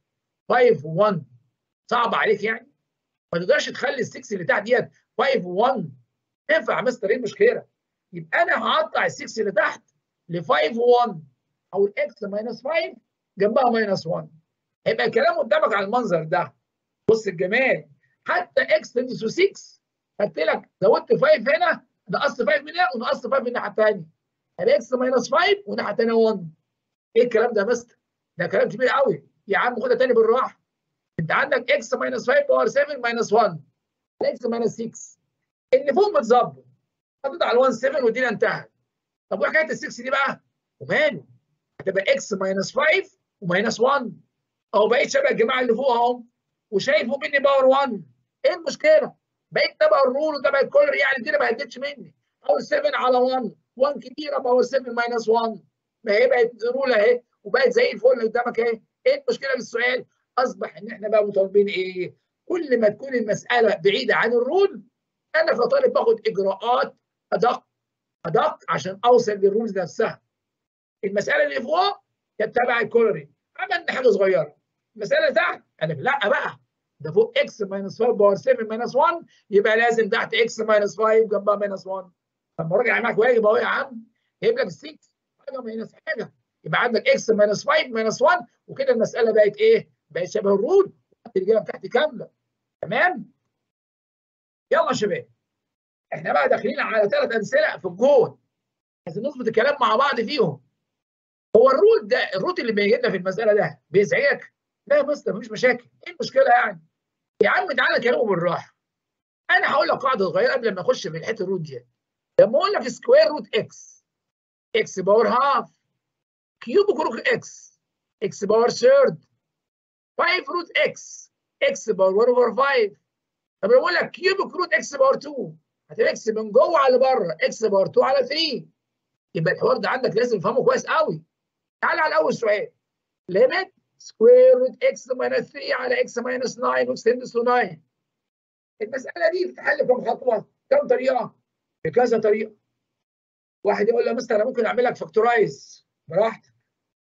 5 و1 صعب عليك يعني ما تقدرش تخلي ال 6 اللي تحت ديت 5 و1 ينفع يا مستر ايه المشكله؟ يبقى انا هقطع ال 6 اللي تحت ل 5 و1 او الاكس ماينس 5 جنبها ماينس 1 هيبقى الكلام قدامك على المنظر ده بص الجمال حتى اكس تنس 6 خدت لك زودت 5 هنا نقصت 5 من هنا ونقصت 5 من الناحيه الثانيه يبقى اكس ماينس 5 والناحيه الثانيه 1 ايه الكلام ده يا مستر؟ ده كلام كبير قوي يا عم خدها تاني بالراحه انت عندك اكس ماينس 5 باور 7 ماينس 1 اكس ماينس 6 اللي فوق متظبط حطيت على 1 7 والدنيا انتهت طب وحكايه ال 6 دي بقى وماله هتبقى اكس ماينس 5 وماينس 1 اهو بقيت شبه الجماعه اللي فوق اهو وشايفه مني باور 1 ايه المشكله؟ بقيت تبع الرول وتبع الكولر يعني الدنيا ما هدتش مني باور 7 على 1 1 كبيره باور 7 ماينس 1 ما هي بقت رول اهي وبقت زي الفل اللي قدامك اهي ايه المشكله في السؤال؟ اصبح ان احنا بقى مطالبين ايه؟ كل ما تكون المساله بعيده عن الرول انا كطالب باخد اجراءات ادق ادق عشان اوصل للرولز نفسها. المساله اللي فوق كانت تبع الكولري عملنا حاجه صغيره. المساله اللي تحت انا لا بقى ده فوق اكس ماينس 5 باور 7 ماينس 1 يبقى لازم تحت اكس ماينس 5 جنبها ماينس 1. طب ما راجع معاك واجب اهو يا عم جايب لك 6 حاجه ماينس حاجه يبقى عندك اكس ماينس 5 ماينس 1 وكده المساله بقت ايه؟ بقت شبه الرول الاجابه بتاعتي كامله تمام يلا يا شباب احنا بقى داخلين على ثلاث امثله في الجون عايزين نظبط الكلام مع بعض فيهم هو الرول ده الروت اللي بيجي لنا في المساله ده بيزعجك؟ لا يا مستر مفيش مشاكل ايه المشكله يعني؟ يا عم تعالى كلامه بالراحه انا هقول لك قاعده صغيره قبل ما اخش في الحته الروت دي لما اقول لك سكوير روت اكس اكس باور هاف كيوب روت اكس اكس باور ثيرد 5 روت اكس اكس باور 1 اوفر 5 طب بقول لك كيوب روت اكس باور 2 هتبقى اكس من جوه على بره اكس باور 2 على 3 يبقى الحوار ده عندك لازم تفهمه كويس قوي تعال على اول سؤال ليميت سكوير روت اكس ماينس 3 على اكس ماينس 9 واكستندس تو 9 المساله دي بتتحل كم خطوه؟ كم طريقه؟ بكذا طريقه واحد يقول له مستر انا ممكن اعمل لك فاكتورايز براحتك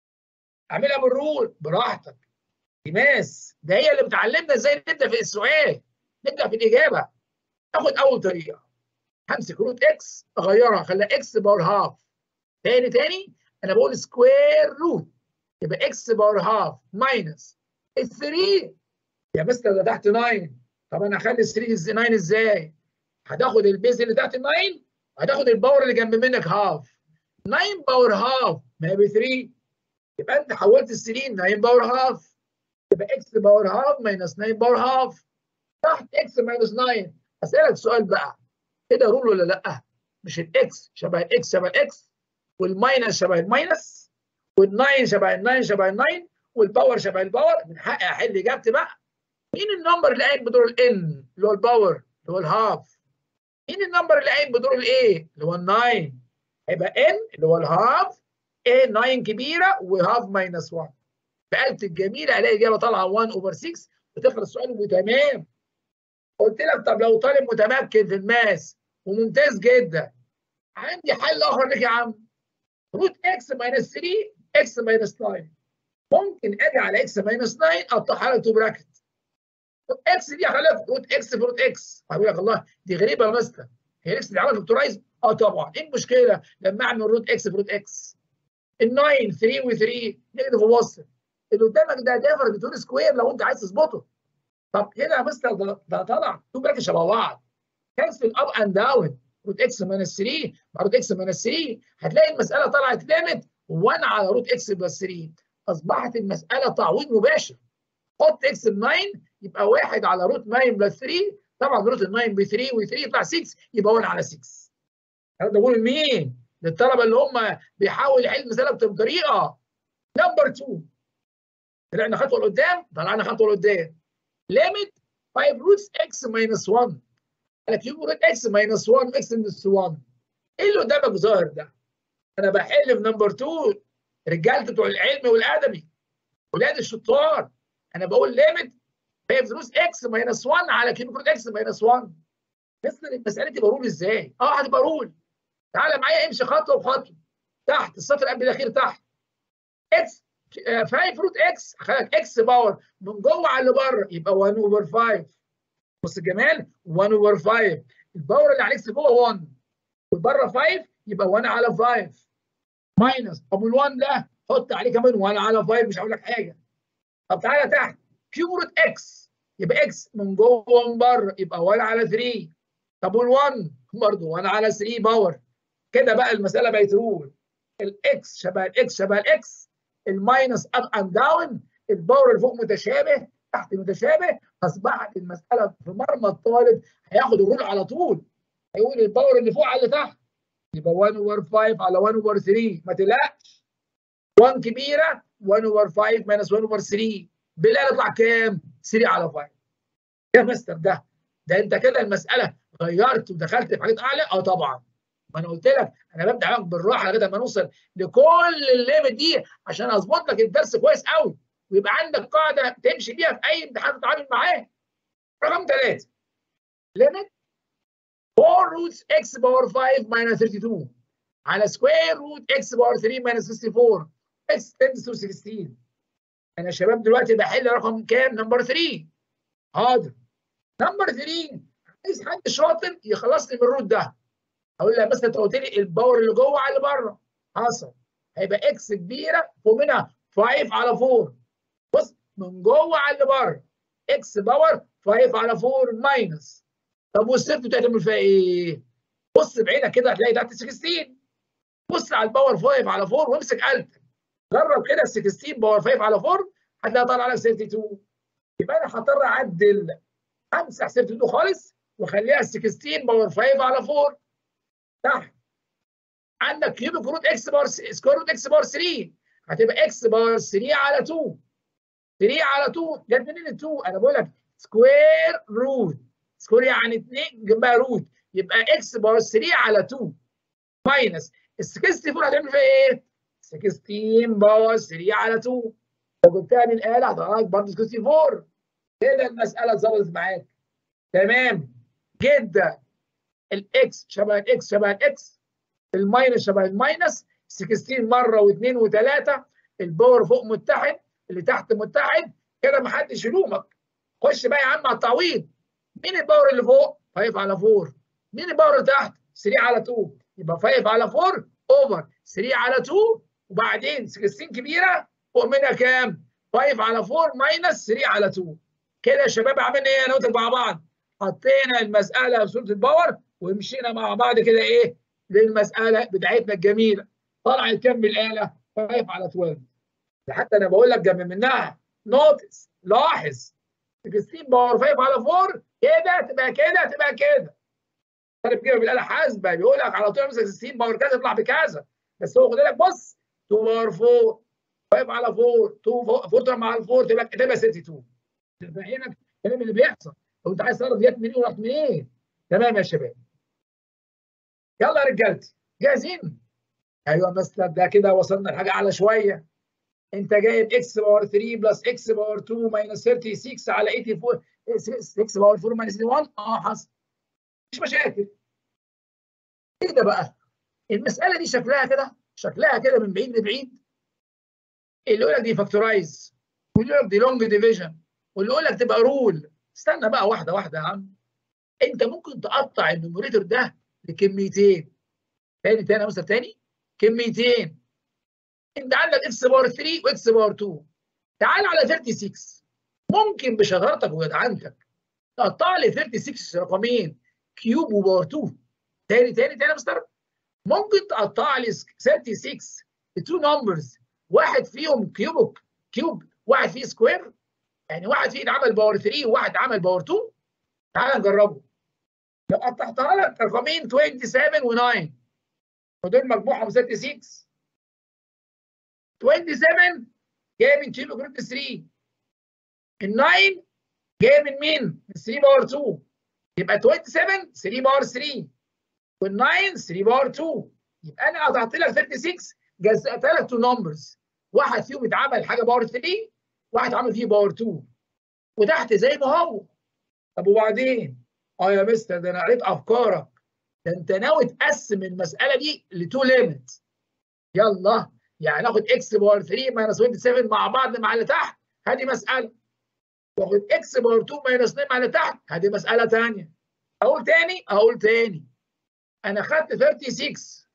اعملها بالرول براحتك دي ماس ده هي اللي بتعلمنا ازاي نبدا في السؤال نبدا في الاجابه ناخد اول طريقه همسك روت اكس اغيرها اخليها اكس باور هاف تاني تاني انا بقول سكوير روت يبقى اكس باور هاف ماينس ال 3 يا مستر ده تحت 9 طب انا هخلي ال 3 9 ازاي؟ هتاخد البيز اللي تحت ال 9 وهتاخد الباور اللي جنب منك هاف 9 باور هاف ما هي ب 3 يبقى انت حولت ال 3 9 باور هاف يبقى اكس باور هاف ماينس 9 باور هاف تحت اكس ماينس 9 اسالك سؤال بقى كده رول ولا لا؟ مش الاكس شبه الاكس شبه الاكس والماينس شبه الماينس وال9 شبه ال9 شبه ال9 والباور شبه الباور من حقي احل اجابتي بقى مين النمبر اللي قايم بدور الان اللي هو الباور اللي هو الهاف مين النمبر اللي قايم بدور الايه اللي هو ال9 هيبقى ان اللي هو الهاف ايه 9 كبيره وهاف ماينس 1 بقالت الجميله الاقي اجابه طالعه 1 اوفر 6 وتخلص السؤال وتمام قلت لك طب لو طالب متمكن في الماس وممتاز جدا عندي حل اخر لك يا عم روت اكس ماينس 3 اكس ماينس 9 ممكن اجي على اكس ماينس 9 اقطعها لك تو براكت اكس دي اخليها روت اكس في روت اكس هقول لك الله دي غريبه يا مستر هي الاكس دي عملت فاكتورايز اه طبعا ايه المشكله لما اعمل روت اكس في روت اكس ال 9 3 و 3 نيجاتيف ووصل اللي قدامك ده ديفرنت بتقول سكوير لو انت عايز تظبطه طب هنا يا مستر ده, ده طلع تو براكت شبه بعض كانسل اب اند داون روت اكس ماينس 3 مع روت اكس ماينس 3 هتلاقي المساله طلعت ليميت 1 على روت اكس بلس 3 اصبحت المساله تعويض مباشر حط اكس ب 9 يبقى 1 على روت 9 بلس 3 طبعا روت ال 9 ب 3 و3 يطلع 6 يبقى 1 على 6 انا بقول لمين؟ للطلبه اللي هم بيحاول يحل المساله بطريقه نمبر 2 طلعنا خطوه لقدام طلعنا خطوه لقدام ليميت 5 روتس اكس ماينس 1 على كيوب روت اكس ماينس 1 اكس ماينس 1 ايه اللي قدامك ظاهر ده؟ انا بحل في نمبر 2 رجاله بتوع العلم والادبي ولاد الشطار انا بقول ليميت 5 روت اكس ماينس 1 على كيوب روت اكس ماينس 1 بس المساله تبقى رول ازاي؟ اه هتبقى رول تعالى معايا امشي خطوه بخطوه تحت السطر قبل الاخير تحت اكس 5 روت اكس هخليك اكس باور من جوه على اللي بره يبقى 1 اوفر 5 بص الجمال 1 اوفر 5 الباور اللي على اكس جوه 1 وبره 5 يبقى 1 على 5 ماينس طب ال1 ده حط عليه كمان 1 على 5 مش هقول لك حاجه طب تعالى تحت كيوب روت اكس يبقى اكس من جوه ومن بره يبقى 1 على 3 طب وال1 برضه 1 على 3 باور كده بقى المساله بقت رول الاكس شبه الاكس شبه الاكس الماينس اب اند داون الباور اللي فوق متشابه تحت متشابه اصبحت المساله في مرمى الطالب هياخد الرول على طول هيقول الباور اللي فوق على اللي تحت يبقى 1 اوفر 5 على 1 اوفر 3 ما تقلقش 1 كبيره 1 اوفر 5 ماينس 1 اوفر 3 بالله يطلع كام؟ 3 على 5 يا مستر ده ده انت كده المساله غيرت ودخلت في حاجات اعلى اه طبعا ما انا قلت لك انا ببدا معاك بالراحه لغايه ما نوصل لكل الليمت دي عشان اظبط لك الدرس كويس قوي ويبقى عندك قاعده تمشي بيها في اي امتحان تتعامل معاه. رقم ثلاثه ليميت 4 روتس اكس باور 5 minus 32 على سكوير روت اكس باور 3 minus 64 اكس tends to 16 انا يا شباب دلوقتي بحل رقم كام؟ نمبر 3 حاضر نمبر 3 عايز حد شاطر يخلصني من الروت ده اقول لها مثلا انت قلت لي الباور اللي جوه على اللي بره حصل هيبقى اكس كبيره فوق منها 5 على 4 بص من جوه على اللي بره اكس باور 5 على 4 ماينس طب والسيرت بتعمل فيها ايه؟ بص بعينك كده هتلاقي تحت 16 بص على الباور 5 على 4 وامسك قلب جرب كده ال 16 باور 5 على 4 هتلاقي طالع لك 32 يبقى انا هضطر اعدل امسح 32 خالص واخليها 16 باور 5 على 4 تحت عندك كيوبيك روت اكس باور سكوير روت اكس باور 3 هتبقى اكس باور 3 على 2 3 على 2 جت منين ال 2 انا بقول لك سكوير روت سكوير يعني 2 جنبها روت يبقى اكس باور 3 على 2 ماينس ال 64 هتعمل فيها ايه؟ 16 باور 3 على 2 لو جبتها من الاله هتطلع لك برضه 64 كده المساله اتظبطت معاك تمام جدا الاكس شبه الاكس شبه الاكس الماينس شبه الماينس 16 مره واثنين وثلاثه الباور فوق متحد اللي تحت متحد كده ما حدش يلومك خش بقى يا عم على التعويض مين الباور اللي فوق 5 على 4 مين الباور اللي تحت 3 على 2 يبقى 5 على 4 اوفر 3 على 2 وبعدين 16 كبيره فوق منها كام 5 على 4 ماينس 3 على 2 كده يا شباب عملنا ايه انا وانت مع بعض حطينا المساله في صوره الباور ومشينا مع بعض كده ايه للمساله بتاعتنا الجميله طلعت كام الاله 5 على 12 حتى انا بقول لك جنب منها نوتس لاحظ 16 باور 5 على 4 كده تبقى كده تبقى كده عارف كده بالاله حاسبه بيقول لك على طول امسك 16 باور كذا يطلع بكذا بس هو خد بالك بص 2 باور 4 5 على 4 2 4 مع 4 تبقى تبقى 62 تفهمك الكلام اللي بيحصل لو انت عايز تعرف جت منين وراحت منين تمام يا شباب يلا يا رجالتي جاهزين ايوه مثلا ده كده وصلنا لحاجه اعلى شويه انت جايب اكس باور 3 بلس اكس باور 2 ماينس 36 على 84 6 باور 4 ماينس 1 اه حصل مش مشاكل ايه ده بقى المساله دي شكلها كده شكلها كده من بعيد لبعيد اللي يقول لك دي فاكتورايز واللي يقول لك دي لونج ديفيجن واللي يقول لك تبقى رول استنى بقى واحده واحده يا عم انت ممكن تقطع النوميريتور ده لكميتين تاني تاني مثلا تاني كميتين انت عندك اكس باور 3 واكس باور 2 تعال على 36 ممكن بشطارتك وجدعنتك تقطع لي 36 رقمين كيوب وباور 2 تاني تاني تاني يا مستر ممكن تقطع لي 36 تو نمبرز واحد فيهم كيوب كيوب واحد فيه سكوير يعني واحد فيه عمل باور 3 وواحد عمل باور 2 تعال نجربه لو قطعتها لك رقمين 27 و9 ودول مجموعهم 36 27 جاي من كيلو جروب 3 ال 9 جاي من مين؟ من 3 باور 2 يبقى 27 3 باور 3 وال 9 3 باور 2 يبقى انا قطعت لك 36 جزأتها لك تو نمبرز واحد فيهم اتعمل حاجه باور 3 واحد عمل فيه باور 2 وتحت زي ما هو طب وبعدين اه يا مستر ده انا قريت افكارك ده انت ناوي تقسم المساله دي لتو ليميت يلا يعني ناخد اكس باور 3 ماينس 27 مع بعض مع اللي تحت هذه مساله واخد اكس باور 2 ماينس 2 مع اللي تحت هذه مساله ثانيه اقول تاني اقول تاني انا خدت 36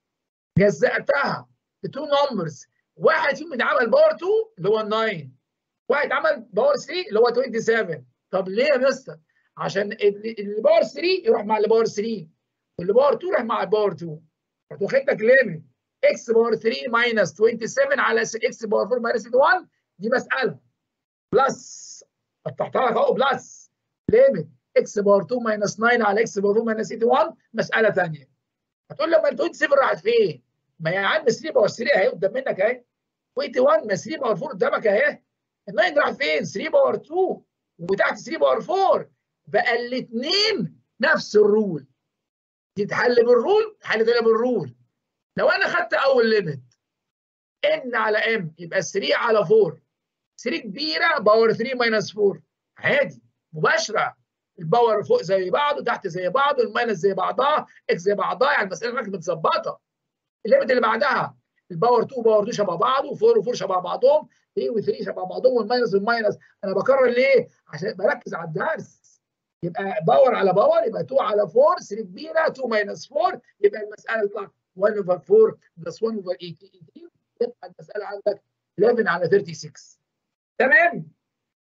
جزأتها لتو نمبرز واحد فيهم اتعمل باور 2 اللي هو ال 9 واحد عمل باور 3 اللي هو 27 طب ليه يا مستر؟ عشان اللي باور 3 يروح مع اللي باور 3 واللي باور 2 يروح مع الباور 2 هتاخد لك ليميت اكس باور 3 ماينس 27 على اكس باور 4 ماينس 1 دي مساله بلس فتحتها لك اهو بلس ليميت اكس باور 2 ماينس 9 على اكس باور 4 ماينس 1 مساله ثانيه هتقول لي ما ال 27 راحت فين؟ ما يا عم 3 باور 3 اهي قدام منك اهي 81 ما 3 باور 4 قدامك اهي ال 9 راح فين؟ 3 باور 2 وتحت 3 باور 4 بقى الاثنين نفس الرول تتحل بالرول تحل تاني بالرول لو انا خدت اول ليميت ان على ام يبقى 3 على 4 3 كبيره باور 3 ماينس 4 عادي مباشره الباور فوق زي بعض وتحت زي بعض والماينس زي بعضها اكس زي بعضها يعني المساله معاك متظبطه الليميت اللي بعدها الباور 2 باور 2 شبه بعض و4 و4 شبه بعضهم 3 و3 شبه بعضهم والماينس والماينس انا بكرر ليه؟ عشان بركز على الدرس يبقى باور على باور يبقى 2 على 4 3 كبيره 2 ماينس 4 يبقى المساله تطلع 1 اوفر 4 بلس 1 اوفر 18 يبقى المساله عندك 11 على 36 تمام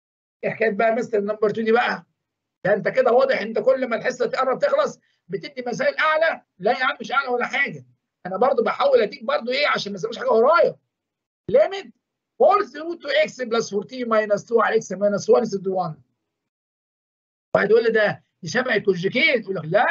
ايه حكايه بقى مستر نمبر 2 دي بقى ده انت كده واضح انت كل ما الحصه تقرب تخلص بتدي مسائل اعلى لا يا عم مش اعلى ولا حاجه انا برضو بحاول اديك برضو ايه عشان ما تسيبوش حاجه ورايا ليميت 4 روت 2 اكس بلس 14 ماينس 2 على اكس ماينس 1 زد 1 واحد يقول لي ده دي شبه الكونجكيت يقول لك لا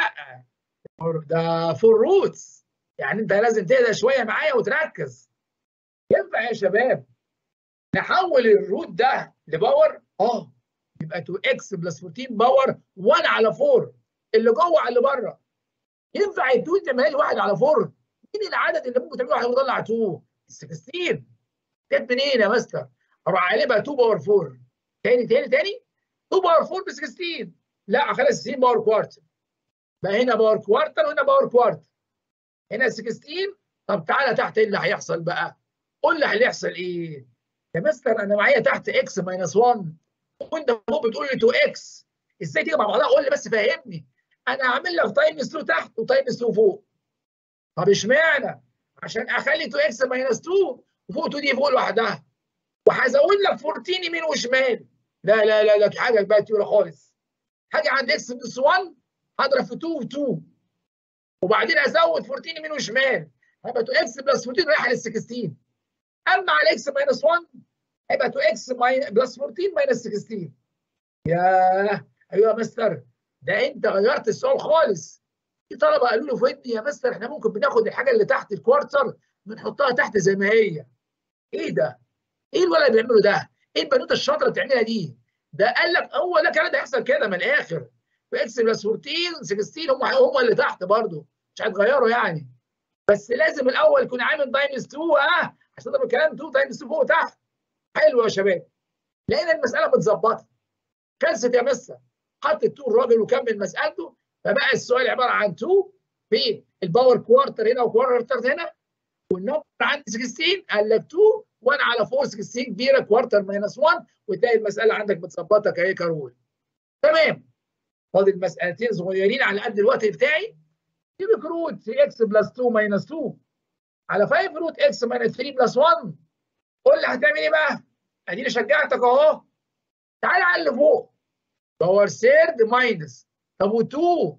ده فور روتس يعني انت لازم تهدى شويه معايا وتركز ينفع يا شباب نحول الروت ده لباور اه يبقى 2 اكس بلس 14 باور 1 على 4 اللي جوه على اللي بره ينفع ال2 تعملها لي 1 على 4 مين العدد اللي ممكن تعمله 1 وتطلع 2 16 جت منين يا مستر؟ اروح قالبها 2 باور 4 تاني تاني تاني 2 باور 4 ب 16 لا خلاص 16 باور كوارتر بقى هنا باور كوارتر وهنا باور كوارتر هنا 16 طب تعالى تحت ايه اللي هيحصل بقى؟ قول لي هيحصل ايه؟ يا مستر انا معايا تحت اكس ماينس 1 وانت فوق بتقول لي 2 اكس ازاي تيجي مع بعضها قول لي بس فهمني انا عامل لك تايمز 2 تحت وتايمز 2 فوق طب اشمعنى؟ عشان اخلي 2 اكس ماينس 2 وفوق 2 دي فوق لوحدها وهزود لك 14 يمين وشمال لا لا لا لا حاجه بقت تقيله خالص حاجه عند اكس بلس 1 هضرب في 2 و2 وبعدين ازود 14 يمين وشمال هيبقى 2 اكس بلس 14 رايحه لل 16 اما على اكس ماينس 1 هيبقى 2 اكس بلس 14 ماينس 16 ياه ايوه يا مستر ده انت غيرت السؤال خالص في طلبه قالوا لي في ودني يا مستر احنا ممكن بناخد الحاجه اللي تحت الكوارتر بنحطها تحت زي ما هي ايه ده؟ ايه الولد اللي بيعمله ده؟ ايه البنوته الشاطره اللي بتعملها دي؟ ده قال لك هو ده كده هيحصل كده من الاخر اكس بلس 14 16 هم هم اللي تحت برضه مش هيتغيروا يعني بس لازم الاول يكون عامل تايمز 2 اه عشان تضرب الكلام 2 تايمز 2 فوق وتحت حلو يا شباب لقينا المساله متظبطه خلصت يا مستر حط ال2 الراجل وكمل مسالته فبقى السؤال عباره عن 2 في الباور كوارتر هنا وكوارتر هنا والنمبر عندي 16 قال لك 2 1 على 4 16 كبيره كوارتر ماينس 1 وتلاقي المساله عندك متظبطه كهي كرول تمام فاضل مسالتين صغيرين على قد الوقت بتاعي يبقى روت اكس بلس 2 ماينس 2 على 5 روت اكس ماينس 3 بلس 1 قول لي هتعمل ايه بقى؟ اديني شجعتك اهو تعالى على اللي فوق باور سيرد ماينس طب و2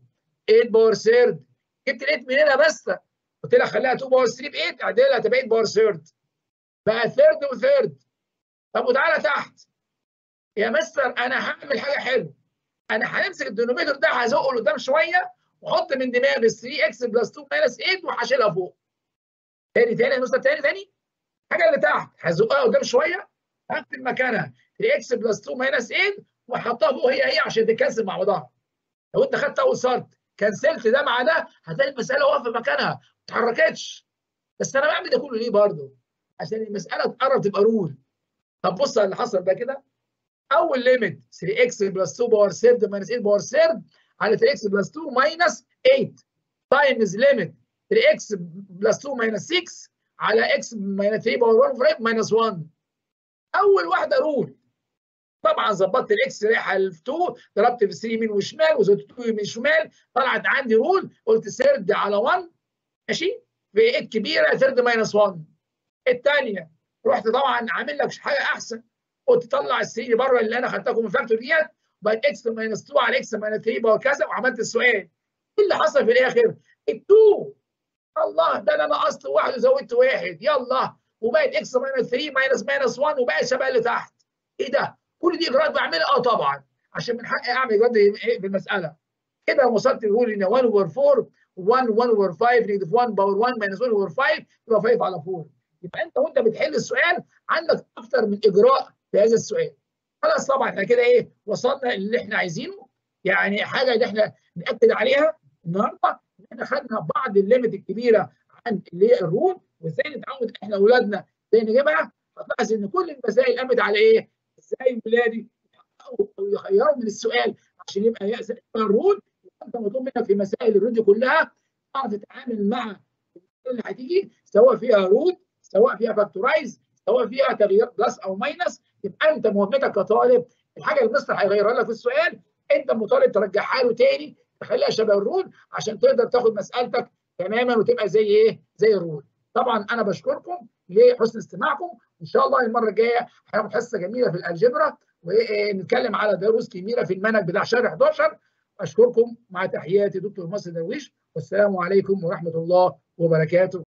8 باور سيرد جبت لقيت من هنا بس قلت لك خليها 2 باور 3 ب 8 اعدلها تبقى 8 باور سيرد بقى ثيرد وثيرد طب وتعالى تحت يا مستر انا هعمل حاجه حلوه انا هنمسك الدينوميتر ده هزقه لقدام شويه واحط من دماغي 3 اكس بلس 2 ماينس 8 وهشيلها فوق تاني تاني يا مستر تاني تاني الحاجه اللي تحت هزقها قدام شويه هكتب مكانها 3 اكس بلس 2 ماينس 8 واحطها فوق هي هي عشان تتكنسل مع بعضها لو انت خدت اول سطر كنسلت ده مع ده هتلاقي المساله واقفه مكانها ما اتحركتش بس انا بعمل ده كله ليه برضه؟ عشان المساله تقرب تبقى رول طب بص على اللي حصل بقى كده اول ليميت 3 اكس بلس 2 باور سيرد ماينس 8 باور سيرد على 3 اكس بلس 2 ماينس 8 تايمز ليميت 3 اكس بلس 2 ماينس 6 على اكس ماينس 3 باور 1 5 ماينس 1 اول واحده رول طبعا ظبطت الاكس رايحه ل 2 ضربت في 3 يمين وشمال وزودت 2 يمين وشمال طلعت عندي رول قلت سيرد على 1 ماشي في 8 كبيره سيرد ماينس 1 الثانيه رحت طبعا عامل لك حاجه احسن قلت طلع ال 3 بره اللي انا خدتها من فاكتور ديت بقت اكس ماينس 2 على اكس ماينس 3 باور كذا وعملت السؤال ايه اللي حصل في الاخر؟ ال 2 الله ده انا نقصت واحد وزودت واحد يلا وبقت اكس ماينس 3 ماينس ماينس 1 وبقت شبه اللي تحت ايه ده؟ كل دي اجراءات بعملها اه طبعا عشان من حقي اعمل اجراءات في المساله كده وصلت للرول ان 1 اوفر 4 1 1 اوفر 5 نيجاتيف 1 باور 1 ماينس 1 اوفر 5 يبقى 5 على 4 يبقى انت وانت بتحل السؤال عندك اكتر من اجراء في هذا السؤال خلاص طبعا احنا كده ايه وصلنا اللي احنا عايزينه يعني حاجه اللي احنا ناكد عليها النهارده ان احنا خدنا بعض الليمت الكبيره عن اللي هي الرول وازاي نتعود احنا اولادنا ازاي نجيبها هتلاحظ ان كل المسائل قامت على ايه؟ ازاي ولادي يحققوا او يخيروا من السؤال عشان يبقى الرول انت مطلوب منك في مسائل الرول دي كلها تعرف تتعامل مع اللي هتيجي سواء فيها رول سواء فيها فاكتورايز سواء فيها تغيير بلس او ماينس يبقى انت مهمتك كطالب الحاجه اللي المستر هيغيرها لك في السؤال انت مطالب ترجعها له تاني تخليها شبه الرول عشان تقدر تاخد مسالتك تماما وتبقى زي ايه؟ زي الرول. طبعا انا بشكركم لحسن استماعكم ان شاء الله المره الجايه هناخد حصه جميله في الالجبرا ونتكلم على دروس كبيره في المنهج بتاع شهر 11 اشكركم مع تحياتي دكتور مصر درويش والسلام عليكم ورحمه الله وبركاته